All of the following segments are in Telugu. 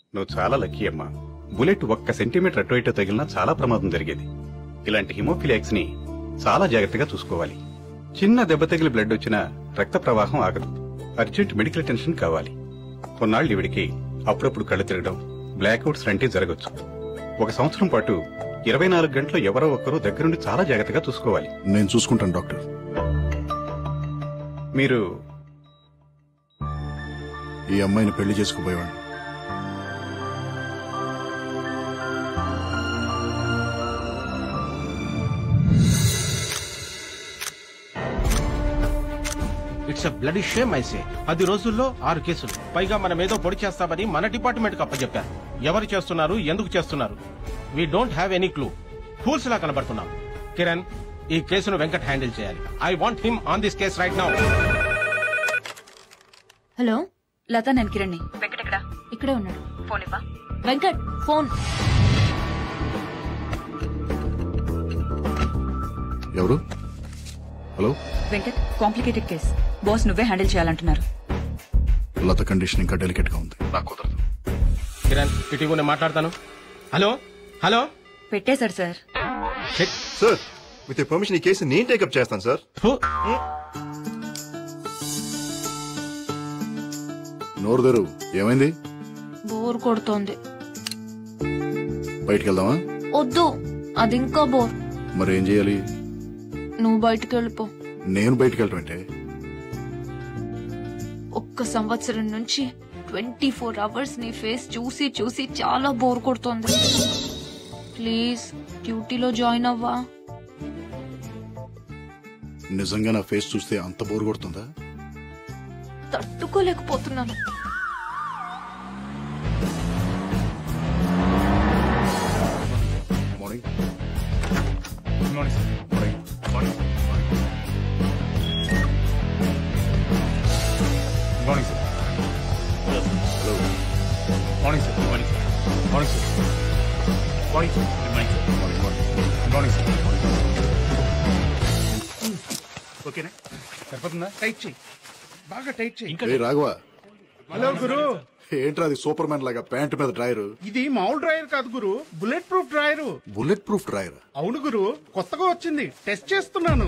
నువ్వు చాలా లక్కీ అమ్మా బుల్లెట్ ఒక్క సెంటీమీటర్ అటు ఇటు తగిలినా చాలా ప్రమాదం జరిగేది ఇలాంటి హిమోఫిలియాక్స్ ని చాలా జాగ్రత్తగా చూసుకోవాలి చిన్న దెబ్బ తగిలి బ్లడ్ వచ్చినా రక్త ప్రవాహం ఆగదు అర్జెంట్ మెడికల్ అటెన్షన్ కావాలి కొన్నాళ్ళు ఈవిడికి అప్పుడప్పుడు కళ్ళు తిరగడం బ్లాక్అవుట్స్ లాంటివి జరగచ్చు ఒక సంవత్సరం పాటు ఇరవై నాలుగు గంటలు ఎవరో ఒకరు దగ్గరుండి చాలా జాగ్రత్తగా చూసుకోవాలి నేను చూసుకుంటాను డాక్టర్ మీరు ఈ అమ్మాయిని పెళ్లి చేసుకుపోయేవాడిని ఇట్స్ అ బ్లడీ షేమ్ ఐసే పది రోజుల్లో ఆరు కేసులు పైగా మనం ఏదో పొడి చేస్తామని మన డిపార్ట్మెంట్ కి అప్పచెప్పారు ఎవరు చేస్తున్నారు ఎందుకు చేస్తున్నారు we don't have any clue fools లా కనబడుతున్నాం కిరణ్ ఈ కేసును వెంకట్ హ్యాండిల్ చేయాలి I want him on this case right now hello Lata నేను కిరణ్ని వెంకట్ ఎక్కడ ఇక్కడే ఉన్నాడు ఫోన్ ఇవ్వా వెంకట్ ఫోన్ ఎవరు hello Venkat complicated case boss నువ్వే హ్యాండిల్ చేయాలంటున్నారు లత కండిషన్ ఇంకా డెలికేట్ గా ఉంది నాకు కుదరదు కిరణ్ ఇటీవల నేను మాట్లాడతాను హలో హలో పెట్టేశారు సార్ సార్ విత్ పర్మిషన్ ఈ కేసు నేను టేకప్ చేస్తాను సార్ ఫు. నోరు తెరు ఏమైంది బోర్ కొడుతోంది బయటికి వెళ్దామా వద్దు అది ఇంకా బోర్ మరి ఏం చేయాలి నువ్వు బయటికి వెళ్ళిపో నేను బయటికి వెళ్ళటం అంటే ఒక్క సంవత్సరం నుంచి ట్వంటీ ఫోర్ అవర్స్ నీ ఫేస్ చూసి చూసి చాలా బోర్ కొడుతోంది ప్లీజ్ డ్యూటీలో జాయిన్ అవ్వా నిజంగా నా ఫేస్ చూస్తే అంత బోర్ కొడుతుందా తట్టుకోలేకపోతున్నాను morning morning sir morning morning sir morning sir morning sir morning sir ఓకేనా సరిపోతుందా టైట్ చేయి బాగా టైట్ చేయి ఏ రాఘవ హలో గురు ఏంట్రా అది సూపర్ మ్యాన్ లాగా ప్యాంట్ మీద డ్రైర్ ఇది మామూలు డ్రైవర్ కాదు గురు bullet proof driver bullet proof drawer అవును గురు కొత్తగా వచ్చింది టెస్ట్ చేస్తున్నాను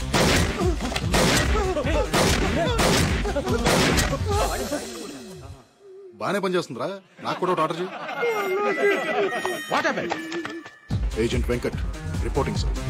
బానే పనిచేస్తుందిరా నాకు కూడా ఒకటి ఆర్డర్ చేయి what happened agent Venkat reporting sir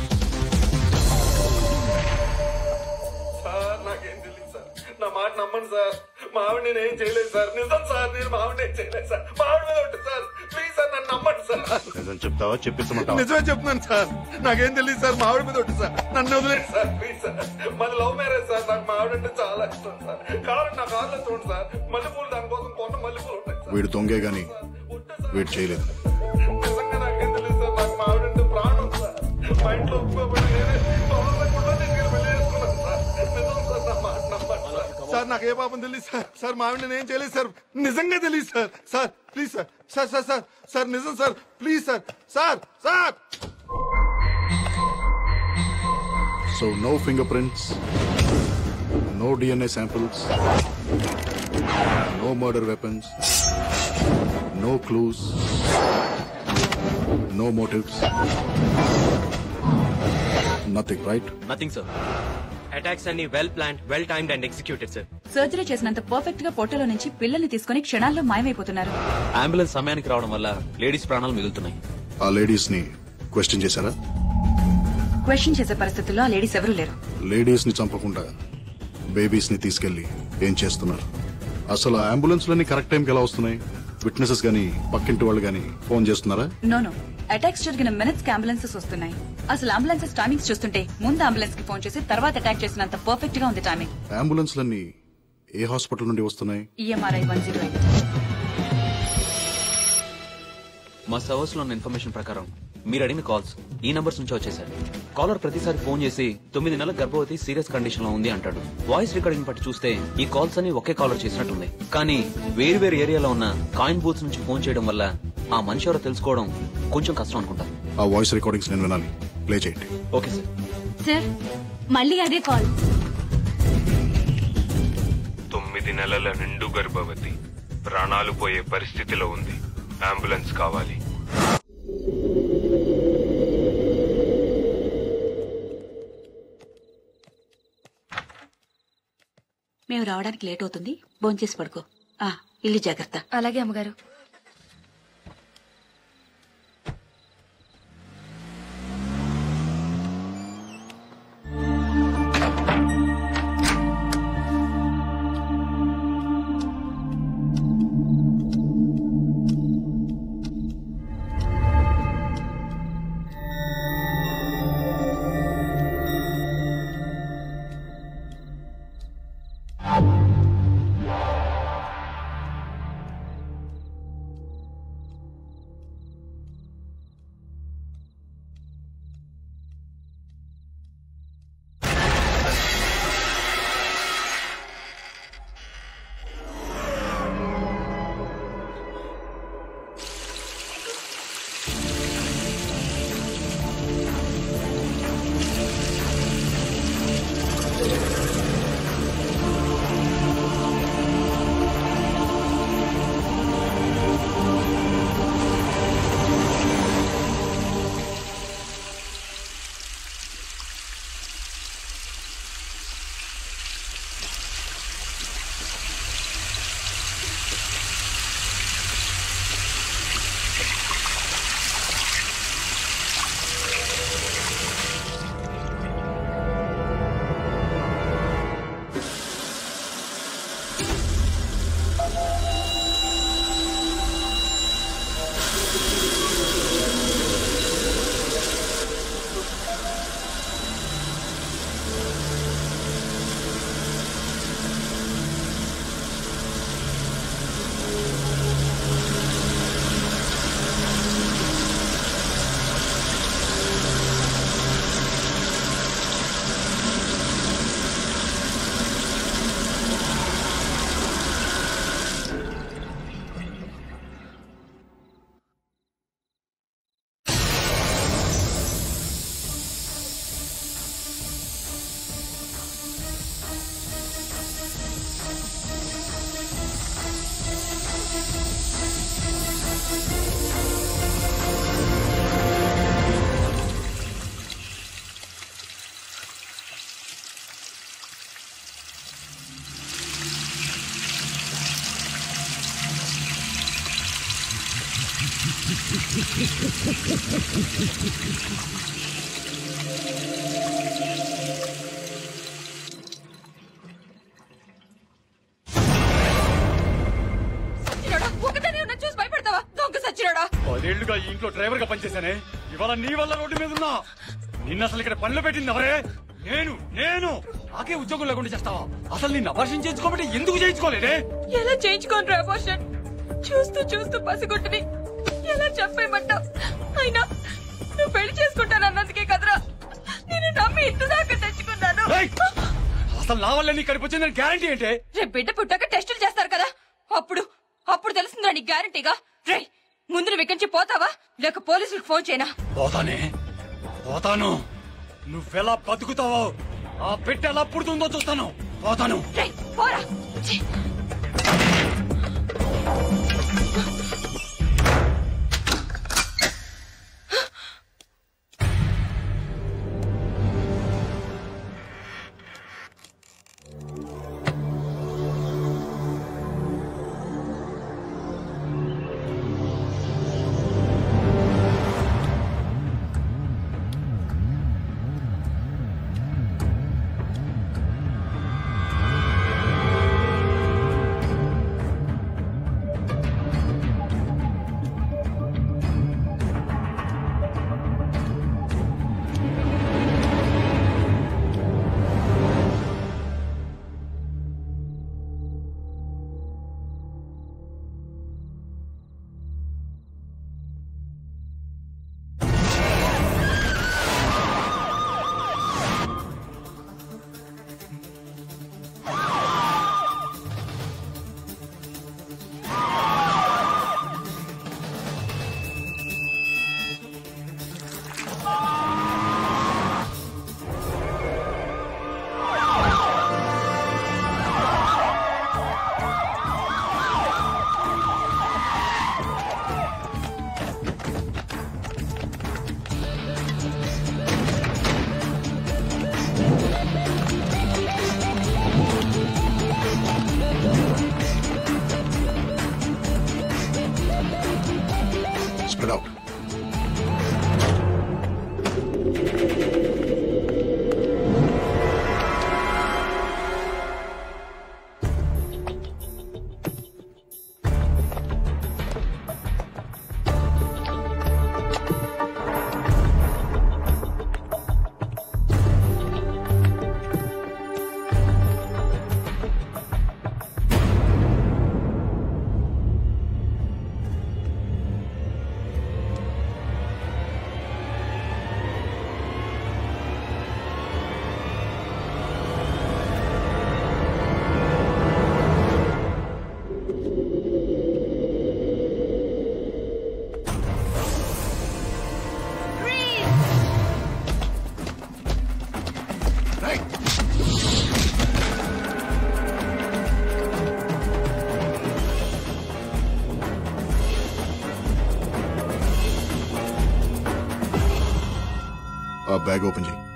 sir నాకేం తెలియదు సార్ నా మాట నమ్మండి సార్ మా ఆవిడ నేను ఏం చేయలేదు సార్ నిజం సార్ నేను మా ఆవిడ ఏం చేయలేదు సార్ మా ఆవిడ మీద ఉంటుంది సార్ ప్లీజ్ సార్ నన్ను నమ్మండి సార్ నిజం చెప్తావా చెప్పిస్తామంటావా నిజమే చెప్తున్నాను సార్ నాకేం తెలియదు సార్ మా ఆవిడ మీద ఉంటుంది సార్ నన్ను వదిలేదు సార్ ప్లీజ్ సార్ మాది లవ్ మ్యారేజ్ సార్ నాకు మా ఆవిడ అంటే చాలా ఇష్టం సార్ కావాలంటే నా కార్లో చూడండి సార్ మల్లెపూలు దానికోసం కొన్న మల్లెపూలు ఉంటాయి సార్ వీడు దొంగే గాని వీడు చేయలేదు నిజంగా నాకేం తెలియదు సార్ నాకు మా ఆవిడ అంటే ప్రాణం సార్ మా ఇంట్లో ఒప్పుకోబడి నేనే తొందరగా తీసుకెళ్ళి పెళ్లి చేసుకున్నాను సార్ నిజం సార్ నా మాట నమ్మండి సార్ సార్ నాకు ఏ పాపం తెలియదు సార్ సార్ మా ఆవిడ నేను ఏం చేయలేదు సార్ నిజంగా తెలియదు sir sir please sir sir sir sir sir నిజం sir please sir sir sir so no finger prints no DNA samples no murder weapons no clues no motives nothing right nothing sir attacks అన్ని well planned well timed and executed sir surgery చేసినంత పర్ఫెక్ట్ గా పొట్టలో నుంచి పిల్లల్ని తీసుకుని క్షణాల్లో మాయమైపోతున్నారు అంబులెన్స్ సమయానికి రావడం వల్ల లేడీస్ ప్రాణాలు మిగులుతున్నాయి ఆ లేడీస్ ని క్వశ్చన్ చేశారా క్వశ్చన్ చేసే పరిస్థితుల్లో ఆ లేడీస్ ఎవరూ లేరు లేడీస్ ని చంపకుండా బేబీస్ ని తీసుకెళ్లి ఏం చేస్తున్నారు అసలు ఆ అంబులెన్స్ లన్నీ కరెక్ట్ టైంకి ఎలా వస్తున్నాయి విట్నెసెస్ గానీ పక్కింటి వాళ్ళు గానీ ఫోన్ చేస్తున్నారా నో నో అటాక్స్ జరిగిన మినిట్స్ కి అంబులెన్సెస్ వస్తున్నాయి అసలు అంబులెన్సెస్ టైమింగ్స్ చూస్తుంటే ముందు అంబులెన్స్ కి ఫోన్ చేసి తర్వాత అటాక్ చేసినంత పర్ఫెక్ట్ గా ఉంది టైమింగ్ అంబులెన్స్ లన్నీ ఏ హాస్పిటల్ నుండి వస్తున్నాయి ఈఎంఆర్ఐ వన్ జీరో ఎయిట్ మా సర్వర్స్ లో ఉన్న ఇన్ఫర్మేషన్ ప్రకారం మీరు అడిగిన కాల్స్ ఈ నంబర్స్ నుంచి వచ్చేసారు కాలర్ ప్రతిసారి ఫోన్ చేసి తొమ్మిది నెలల గర్భవతి సీరియస్ కండిషన్ లో ఉంది అంటాడు వాయిస్ రికార్డింగ్ బట్టి చూస్తే ఈ కాల్స్ అన్ని ఒకే కాలర్ చేసినట్టుంది కానీ వేరు వేరు ఏరియాలో ఉన్న కాయిన్ బూత్స్ నుంచి ఫోన్ చేయడం వల్ల ఆ మనిషి ఎవరో తెలుసుకోవడం కొంచెం కష్టం అనుకుంటా ఆ వాయిస్ రికార్డింగ్స్ నేను వినాలి ప్లే చేయండి ఓకే సార్ సార్ మళ్ళీ అదే కాల్ తొమ్మిది నెలల నిండు గర్భవతి ప్రాణాలు పోయే పరిస్థితిలో ఉంది అంబులెన్స్ కావాలి మేము రావడానికి లేట్ అవుతుంది భోంచేసి పడుకో ఆ ఇల్లు జాగ్రత్త అలాగే అమ్మగారు సచ్చినోడా ఒకదాని ఉన్న చూసి భయపడతావా దొంగ సచ్చినోడా పదేళ్లుగా ఈ ఇంట్లో డ్రైవర్ గా పనిచేశానే ఇవాళ నీ వల్ల రోడ్డు మీద ఉన్నా నిన్న అసలు ఇక్కడ పనులు పెట్టింది ఎవరే నేను నేను నాకే ఉద్యోగం లేకుండా చేస్తావా అసలు నిన్ను అపర్షన్ చేయించుకోబట్టి ఎందుకు చేయించుకోలేదే ఎలా చేయించుకోను అబోర్షన్ చూస్తూ చూస్తూ పసిగొట్టుని ఎలా చెప్పేయమంటావు అయినా నువ్వు పెళ్లి చేసుకుంటానన్నందుకే కదరా నేను నమ్మి ఇంత దాకా తెచ్చుకున్నాను ఏయ్! అసలు నా వల్ల నీ కడుపు వచ్చిందని గ్యారంటీ ఏంటే రేపు బిడ్డ పుట్టాక టెస్టులు చేస్తారు కదా అప్పుడు అప్పుడు తెలుస్తుందా నీకు గ్యారంటీగా రే ముందు నువ్వు ఇక్కడి నుంచి పోతావా లేక పోలీసులకు ఫోన్ చేయనా పోతానే పోతాను నువ్వెలా బతుకుతావో ఆ పెట్టె ఎలా పుడుతుందో చూస్తాను పోతాను రే పోరా ఛీ! ఆ బ్యాగ్ ఓపెన్ చేయి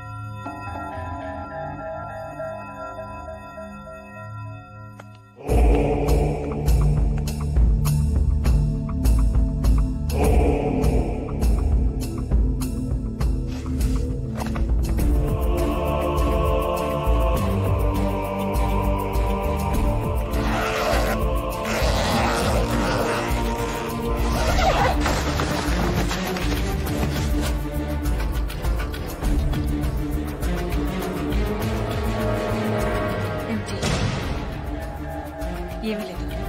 ఏమీ లేదు